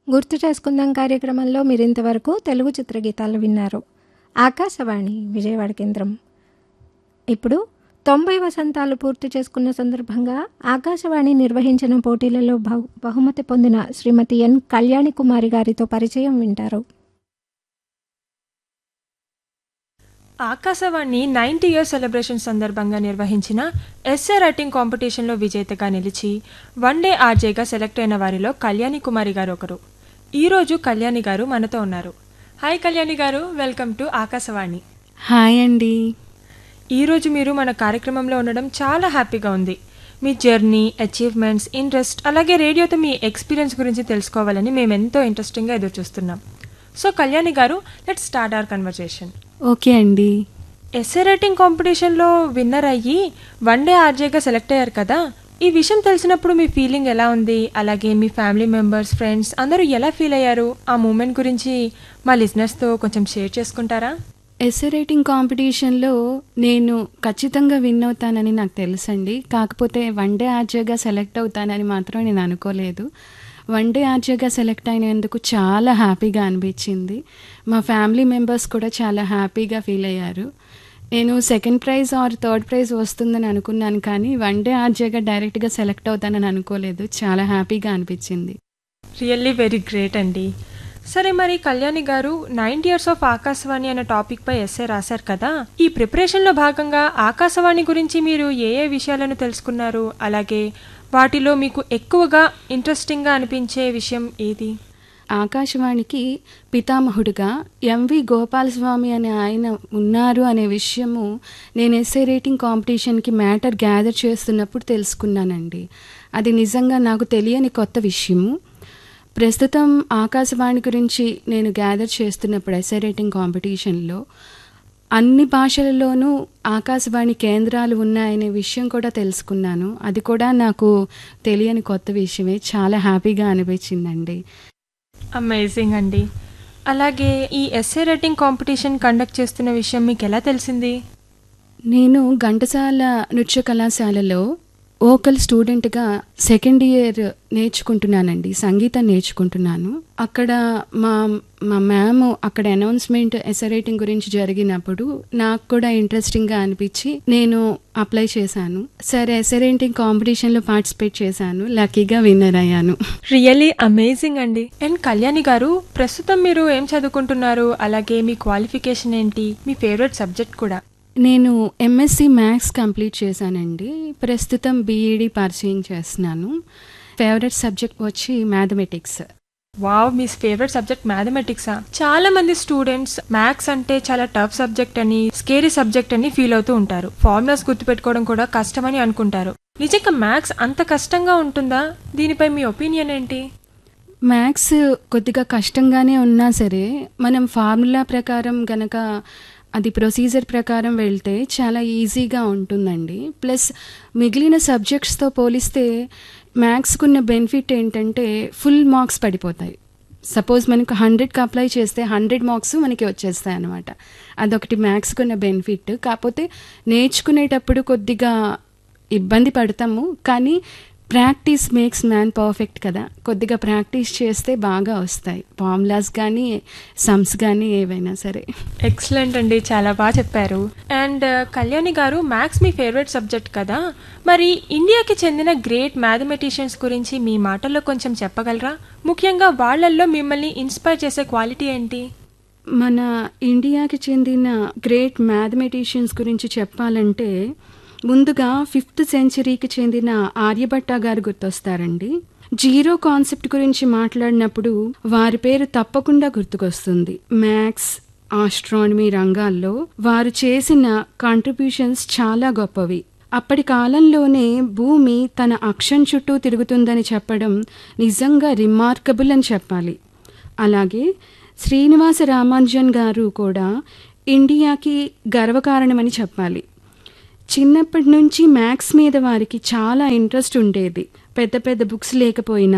గుర్తు చేసుకుందాం కార్యక్రమంలో మీరు ఇంతవరకు తెలుగు చిత్రగీతాలు విన్నారు ఆకాశవాణి విజయవాడ కేంద్రం ఇప్పుడు తొంభై వసంతాలు పూర్తి చేసుకున్న సందర్భంగా ఆకాశవాణి నిర్వహించిన పోటీలలో బహు బహుమతి పొందిన శ్రీమతి ఎన్ కళ్యాణి కుమారి గారితో పరిచయం వింటారు ఆకాశవాణి నైన్టీ ఇయర్స్ సెలబ్రేషన్ సందర్భంగా నిర్వహించిన ఎస్ఏ రైటింగ్ కాంపిటీషన్లో విజేతగా నిలిచి వన్ డే ఆర్జేగా సెలెక్ట్ అయిన వారిలో కళ్యాణి కుమారి గారు ఒకరు ఈరోజు కళ్యాణి గారు మనతో ఉన్నారు హాయ్ కళ్యాణి గారు వెల్కమ్ టు ఆకాశవాణి హాయ్ అండి ఈరోజు మీరు మన కార్యక్రమంలో ఉండడం చాలా హ్యాపీగా ఉంది మీ జర్నీ అచీవ్మెంట్స్ ఇంట్రెస్ట్ అలాగే రేడియోతో మీ ఎక్స్పీరియన్స్ గురించి తెలుసుకోవాలని మేము ఎంతో ఇంట్రెస్టింగ్గా ఎదురు చూస్తున్నాం సో కళ్యాణి గారు let start our conversation okay అండి ఎస్ఏ రైటింగ్ కాంపిటీషన్లో విన్నర్ అయ్యి వన్ డే ఆర్జేగా సెలెక్ట్ అయ్యారు కదా ఈ విషయం తెలిసినప్పుడు మీ ఫీలింగ్ ఎలా ఉంది అలాగే మీ ఫ్యామిలీ మెంబర్స్ ఫ్రెండ్స్ అందరూ ఎలా ఫీల్ అయ్యారు ఆ మూమెంట్ గురించి మా లిజినెస్తో కొంచెం షేర్ చేసుకుంటారా ఎస్ఏ రైటింగ్ కాంపిటీషన్లో నేను ఖచ్చితంగా విన్ అవుతానని నాకు తెలుసండి కాకపోతే వన్ డే ఆర్జేగా సెలెక్ట్ అవుతానని మాత్రం నేను అనుకోలేదు వన్ డే ఆర్జేగా సెలెక్ట్ అయినందుకు చాలా హ్యాపీగా అనిపించింది మా ఫ్యామిలీ మెంబర్స్ కూడా చాలా హ్యాపీగా ఫీల్ అయ్యారు నేను second prize or third prize వస్తుందని అనుకున్నాను కానీ వన్ డే ఆర్జేగా డైరెక్ట్గా సెలెక్ట్ అవుతానని అనుకోలేదు చాలా హ్యాపీగా అనిపించింది రియల్లీ వెరీ గ్రేట్ అండి సరే మరి కళ్యాణి గారు నైన్టీ ఇయర్స్ ఆఫ్ ఆకాశవాణి అనే టాపిక్ పై ఎస్ఏ రాశారు కదా ఈ ప్రిపరేషన్లో భాగంగా ఆకాశవాణి గురించి మీరు ఏ ఏ విషయాలను తెలుసుకున్నారు అలాగే వాటిలో మీకు ఎక్కువగా ఇంట్రెస్టింగ్గా అనిపించే విషయం ఏది ఆకాశవాణికి పితామహుడుగా ఎంవి గోపాలస్వామి అనే ఆయన ఉన్నారు అనే విషయము నేను ఎస్ఏ రేటింగ్ కాంపిటీషన్కి మ్యాటర్ గ్యాదర్ చేస్తున్నప్పుడు తెలుసుకున్నానండి అది నిజంగా నాకు తెలియని కొత్త విషయము ప్రస్తుతం ఆకాశవాణి గురించి నేను గ్యాదర్ చేస్తున్నప్పుడు ఎస్ఏ రేటింగ్ కాంపిటీషన్లో అన్ని భాషలలోనూ ఆకాశవాణి కేంద్రాలు ఉన్నాయనే విషయం కూడా తెలుసుకున్నాను అది కూడా నాకు తెలియని కొత్త విషయమే చాలా హ్యాపీగా అనిపించిందండి అమేజింగ్ అండి అలాగే ఈ ఎస్ఏ రైటింగ్ కాంపిటీషన్ కండక్ట్ చేస్తున్న విషయం మీకు ఎలా తెలిసింది నేను ఘంటసాల నృత్య కళాశాలలో ఓకల్ స్టూడెంట్గా సెకండ్ ఇయర్ నేర్చుకుంటున్నానండి సంగీతం నేర్చుకుంటున్నాను అక్కడ మా మా మ్యామ్ అక్కడ అనౌన్స్మెంట్ ఎస్ఏ రైటింగ్ గురించి జరిగినప్పుడు నాకు కూడా ఇంట్రెస్టింగ్గా అనిపించి నేను అప్లై చేశాను సరే ఎస్ఏ రైటింగ్ కాంపిటీషన్లో పార్టిసిపేట్ చేశాను లక్కీగా విన్నర్ అయ్యాను రియల్లీ అమేజింగ్ అండి అండ్ కళ్యాణి గారు ప్రస్తుతం మీరు ఏం చదువుకుంటున్నారు అలాగే మీ క్వాలిఫికేషన్ ఏంటి మీ ఫేవరెట్ సబ్జెక్ట్ కూడా నేను ఎంఎస్సి మ్యాథ్స్ కంప్లీట్ చేశానండి ప్రస్తుతం బీఈడి పరిచయం చేస్తున్నాను ఫేవరెట్ సబ్జెక్ట్ వచ్చి మ్యాథమెటిక్స్ వావ్ మీ ఫేవరెట్ సబ్జెక్ట్ మ్యాథమెటిక్సా చాలా మంది స్టూడెంట్స్ మ్యాథ్స్ అంటే చాలా టఫ్ సబ్జెక్ట్ అని స్కేరీ సబ్జెక్ట్ అని ఫీల్ అవుతూ ఉంటారు ఫార్ములాస్ గుర్తుపెట్టుకోవడం కూడా కష్టమని అనుకుంటారు నిజంగా మ్యాథ్స్ అంత కష్టంగా ఉంటుందా దీనిపై మీ ఒపీనియన్ ఏంటి మ్యాథ్స్ కొద్దిగా కష్టంగానే ఉన్నా సరే మనం ఫార్ములా ప్రకారం గనక అది ప్రొసీజర్ ప్రకారం వెళ్తే చాలా ఈజీగా ఉంటుందండి ప్లస్ మిగిలిన సబ్జెక్ట్స్తో పోలిస్తే మ్యాథ్స్కున్న బెనిఫిట్ ఏంటంటే ఫుల్ మార్క్స్ పడిపోతాయి సపోజ్ మనకు హండ్రెడ్కి అప్లై చేస్తే హండ్రెడ్ మార్క్స్ మనకి వచ్చేస్తాయి అనమాట అదొకటి మ్యాథ్స్కున్న బెనిఫిట్ కాకపోతే నేర్చుకునేటప్పుడు కొద్దిగా ఇబ్బంది పడతాము కానీ ప్రాక్టీస్ మేక్స్ మ్యాన్ పర్ఫెక్ట్ కదా కొద్దిగా ప్రాక్టీస్ చేస్తే బాగా వస్తాయి ఫార్ములాస్ కానీ సమ్స్ కానీ ఏవైనా సరే ఎక్సలెంట్ అండి చాలా బాగా చెప్పారు అండ్ కళ్యాణి గారు మ్యాథ్స్ మీ ఫేవరెట్ సబ్జెక్ట్ కదా మరి ఇండియాకి చెందిన గ్రేట్ మ్యాథమెటిషియన్స్ గురించి మీ మాటల్లో కొంచెం చెప్పగలరా ముఖ్యంగా వాళ్ళల్లో మిమ్మల్ని ఇన్స్పైర్ చేసే క్వాలిటీ ఏంటి మన ఇండియాకి చెందిన గ్రేట్ మ్యాథమెటిషియన్స్ గురించి చెప్పాలంటే ముందుగా ఫిఫ్త్ సెంచరీకి చెందిన ఆర్యభట్ట గారు గుర్తొస్తారండి జీరో కాన్సెప్ట్ గురించి మాట్లాడినప్పుడు వారి పేరు తప్పకుండా గుర్తుకొస్తుంది మ్యాథ్స్ ఆస్ట్రానమీ రంగాల్లో వారు చేసిన కాంట్రిబ్యూషన్స్ చాలా గొప్పవి అప్పటి కాలంలోనే భూమి తన అక్షం చుట్టూ తిరుగుతుందని చెప్పడం నిజంగా రిమార్కబుల్ అని చెప్పాలి అలాగే శ్రీనివాస రామానుజన్ గారు కూడా ఇండియాకి గర్వకారణమని చెప్పాలి చిన్నప్పటి నుంచి మ్యాథ్స్ మీద వారికి చాలా ఇంట్రెస్ట్ ఉండేది పెద్ద పెద్ద బుక్స్ లేకపోయినా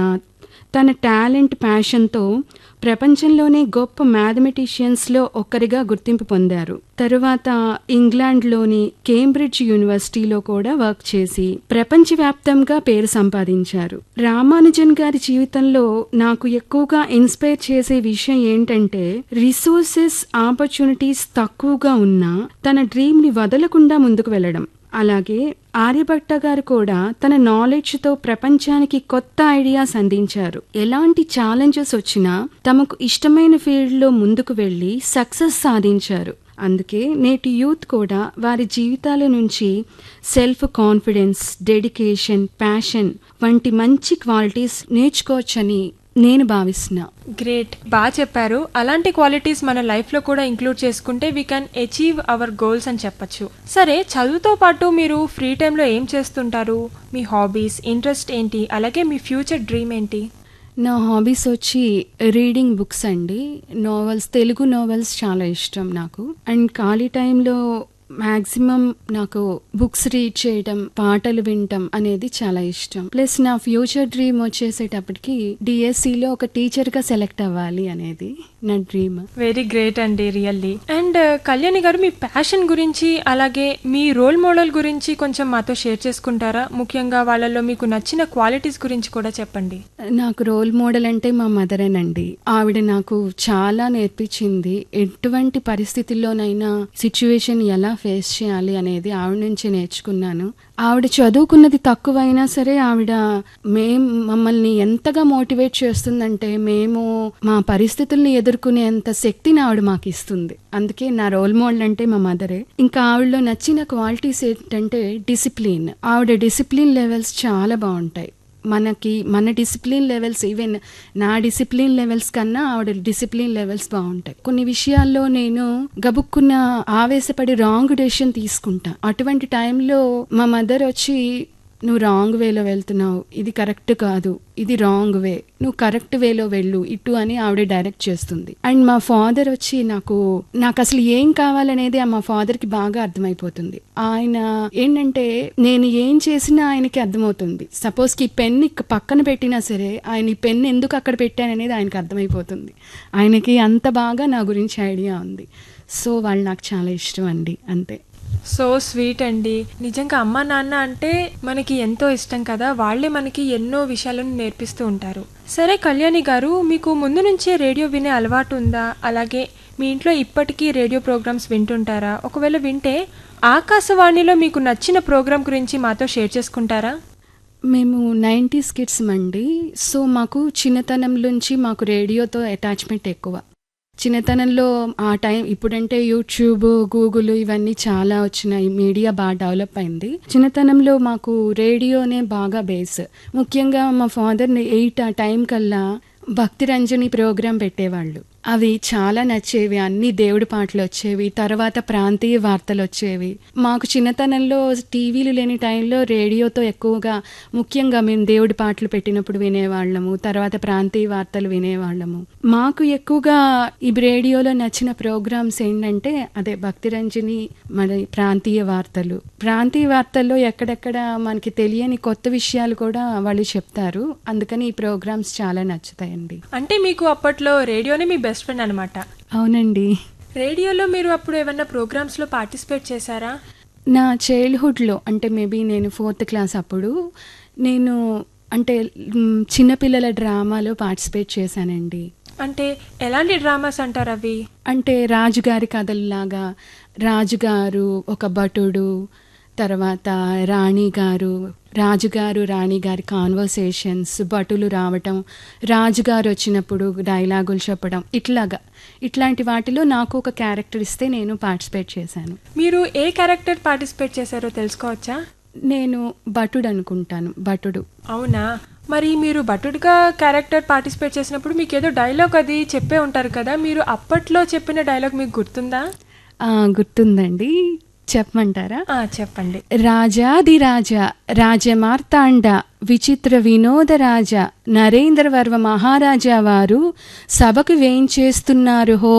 తన టాలెంట్ ప్యాషన్తో ప్రపంచంలోనే గొప్ప మ్యాథమెటిషియన్స్లో ఒక్కరిగా గుర్తింపు పొందారు తరువాత ఇంగ్లాండ్లోని కేంబ్రిడ్జ్ యూనివర్సిటీలో కూడా వర్క్ చేసి ప్రపంచవ్యాప్తంగా పేరు సంపాదించారు రామానుజన్ గారి జీవితంలో నాకు ఎక్కువగా ఇన్స్పైర్ చేసే విషయం ఏంటంటే రిసోర్సెస్ ఆపర్చునిటీస్ తక్కువగా ఉన్నా తన డ్రీమ్ ని వదలకుండా ముందుకు వెళ్ళడం అలాగే ఆర్యభట్ట గారు కూడా తన నాలెడ్జ్తో ప్రపంచానికి కొత్త ఐడియాస్ అందించారు ఎలాంటి ఛాలెంజెస్ వచ్చినా తమకు ఇష్టమైన ఫీల్డ్లో ముందుకు వెళ్ళి సక్సెస్ సాధించారు అందుకే నేటి యూత్ కూడా వారి జీవితాల నుంచి సెల్ఫ్ కాన్ఫిడెన్స్ డెడికేషన్ ప్యాషన్ వంటి మంచి క్వాలిటీస్ నేర్చుకోవచ్చని నేను భావిస్తున్నా గ్రేట్ బాగా చెప్పారు అలాంటి క్వాలిటీస్ మన లైఫ్లో కూడా ఇంక్లూడ్ చేసుకుంటే we can achieve our goals అని చెప్పొచ్చు సరే చదువుతో పాటు మీరు ఫ్రీ టైంలో ఏం చేస్తుంటారు మీ హాబీస్ ఇంట్రెస్ట్ ఏంటి అలాగే మీ ఫ్యూచర్ డ్రీమ్ ఏంటి నా హాబీస్ వచ్చి రీడింగ్ బుక్స్ అండి నావెల్స్ తెలుగు నావెల్స్ చాలా ఇష్టం నాకు అండ్ ఖాళీ టైంలో మ్యాక్సిమం నాకు బుక్స్ రీడ్ చేయడం పాటలు వినటం అనేది చాలా ఇష్టం ప్లస్ నా ఫ్యూచర్ డ్రీమ్ వచ్చేసేటప్పటికి డిఎస్సిలో ఒక టీచర్గా సెలెక్ట్ అవ్వాలి అనేది నా డ్రీమ్ వెరీ గ్రేట్ అండి రియల్లీ అండ్ కళ్యాణి గారు మీ ప్యాషన్ గురించి అలాగే మీ రోల్ మోడల్ గురించి కొంచెం మాతో షేర్ చేసుకుంటారా ముఖ్యంగా వాళ్ళలో మీకు నచ్చిన క్వాలిటీస్ గురించి కూడా చెప్పండి నాకు రోల్ మోడల్ అంటే మా మదరేనండి ఆవిడ నాకు చాలా నేర్పించింది ఎటువంటి పరిస్థితుల్లోనైనా సిచ్యువేషన్ ఎలా ఫేస్ చేయాలి అనేది ఆవిడ నుంచి నేర్చుకున్నాను ఆవిడ చదువుకున్నది తక్కువైనా సరే ఆవిడ మేం మమ్మల్ని ఎంతగా మోటివేట్ చేస్తుందంటే మేము మా పరిస్థితుల్ని ఎదుర్కొనేంత శక్తిని ఆవిడ మాకు ఇస్తుంది అందుకే నా రోల్ మోడల్ అంటే మా మదరే ఇంకా ఆవిడలో నచ్చిన క్వాలిటీస్ ఏంటంటే డిసిప్లిన్ ఆవిడ డిసిప్లిన్ లెవెల్స్ చాలా బాగుంటాయి మనకి మన డిసిప్లిన్ లెవెల్స్ ఈవెన్ నా డిసిప్లిన్ లెవెల్స్ కన్నా ఆవిడ డిసిప్లిన్ లెవెల్స్ బాగుంటాయి కొన్ని విషయాల్లో నేను గబుక్కున్న ఆవేశపడి రాంగ్ డెసిషన్ తీసుకుంటా అటువంటి టైంలో మా మదర్ వచ్చి నువ్వు రాంగ్ వేలో వెళ్తున్నావు ఇది కరెక్ట్ కాదు ఇది రాంగ్ వే నువ్వు కరెక్ట్ వేలో వెళ్ళు ఇటు అని ఆవిడ డైరెక్ట్ చేస్తుంది అండ్ మా ఫాదర్ వచ్చి నాకు నాకు అసలు ఏం కావాలనేది మా ఫాదర్ కి బాగా అర్థమైపోతుంది ఆయన ఏంటంటే నేను ఏం చేసినా ఆయనకి అర్థమవుతుంది సపోజ్ కి పెన్ పక్కన పెట్టినా సరే ఆయన ఈ పెన్ ఎందుకు అక్కడ పెట్టాననేది ఆయనకి అర్థమైపోతుంది ఆయనకి అంత బాగా నా గురించి ఐడియా ఉంది సో వాళ్ళు నాకు చాలా ఇష్టం అండి అంతే సో స్వీట్ అండి నిజంగా అమ్మ నాన్న అంటే మనకి ఎంతో ఇష్టం కదా వాళ్ళే మనకి ఎన్నో విషయాలను నేర్పిస్తూ ఉంటారు సరే కళ్యాణి గారు మీకు ముందు నుంచే రేడియో వినే అలవాటు ఉందా అలాగే మీ ఇంట్లో ఇప్పటికీ రేడియో ప్రోగ్రామ్స్ వింటుంటారా ఒకవేళ వింటే ఆకాశవాణిలో మీకు నచ్చిన ప్రోగ్రామ్ గురించి మాతో షేర్ చేసుకుంటారా మేము నైంటీస్ కిడ్స్ అండి సో మాకు చిన్నతనం నుంచి మాకు రేడియోతో అటాచ్మెంట్ ఎక్కువ చిన్నతనంలో ఆ టైం ఇప్పుడంటే యూట్యూబ్ గూగుల్ ఇవన్నీ చాలా వచ్చినాయి మీడియా బాగా డెవలప్ అయింది చిన్నతనంలో మాకు రేడియోనే బాగా బేస్ ముఖ్యంగా మా ఫాదర్ ఎయిట్ ఆ టైం కల్లా భక్తి రంజని ప్రోగ్రాం పెట్టేవాళ్ళు అవి చాలా నచ్చేవి అన్ని దేవుడి పాటలు వచ్చేవి తర్వాత ప్రాంతీయ వార్తలు వచ్చేవి మాకు చిన్నతనంలో టీవీలు లేని టైంలో రేడియోతో ఎక్కువగా ముఖ్యంగా మేము దేవుడి పాటలు పెట్టినప్పుడు వినేవాళ్ళము తర్వాత ప్రాంతీయ వార్తలు వినేవాళ్ళము మాకు ఎక్కువగా ఈ రేడియోలో నచ్చిన ప్రోగ్రామ్స్ ఏంటంటే అదే భక్తి రంజని మరి ప్రాంతీయ వార్తలు ప్రాంతీయ వార్తల్లో ఎక్కడెక్కడ మనకి తెలియని కొత్త విషయాలు కూడా వాళ్ళు చెప్తారు అందుకని ఈ ప్రోగ్రామ్స్ చాలా నచ్చుతాయండి అంటే మీకు అప్పట్లో రేడియోనే మీ బెస్ట్ ఫ్రెండ్ అనమాట అవునండి రేడియోలో మీరు అప్పుడు ఏమన్నా ప్రోగ్రామ్స్లో పార్టిసిపేట్ చేశారా నా చైల్డ్హుడ్లో అంటే మేబీ నేను ఫోర్త్ క్లాస్ అప్పుడు నేను అంటే మ్, చిన్నపిల్లల డ్రామాలో పార్టిసిపేట్ చేశానండి అంటే ఎలాంటి డ్రామాస్ అంటారు అవి అంటే రాజుగారి కథల్లాగా రాజుగారు ఒక భటుడు తర్వాత రాణిగారు రాజుగారు రాణిగారి కాన్వర్సేషన్స్ భటులు రావటం రాజుగారు వచ్చినప్పుడు డైలాగులు చెప్పడం ఇట్లాగా ఇట్లాంటి వాటిలో నాకు ఒక క్యారెక్టర్ ఇస్తే నేను పార్టిసిపేట్ చేశాను మీరు ఏ క్యారెక్టర్ పార్టిసిపేట్ చేశారో తెలుసుకోవచ్చా నేను భటుడు అనుకుంటాను భటుడు అవునా మరి మీరు భటుడుగా క్యారెక్టర్ పార్టిసిపేట్ చేసినప్పుడు మీకు ఏదో డైలాగ్ అది చెప్పే ఉంటారు కదా మీరు అప్పట్లో చెప్పిన డైలాగ్ మీకు గుర్తుందా ఆ, గుర్తుందండి చెప్పమంటారా ఆ, చెప్పండి రాజాదిరాజ రాజమార్తాండ విచిత్ర వినోద రాజ నరేంద్రవర్మ మహారాజా వారు సభకు వేయించేస్తున్నారు హో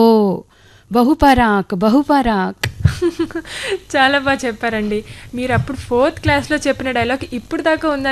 బహుపరాక్ బహుపరాక్ చాలా బాగా చెప్పారండి మీరు అప్పుడు ఫోర్త్ క్లాస్లో చెప్పిన డైలాగ్ ఇప్పుడు దాకా ఉందంటే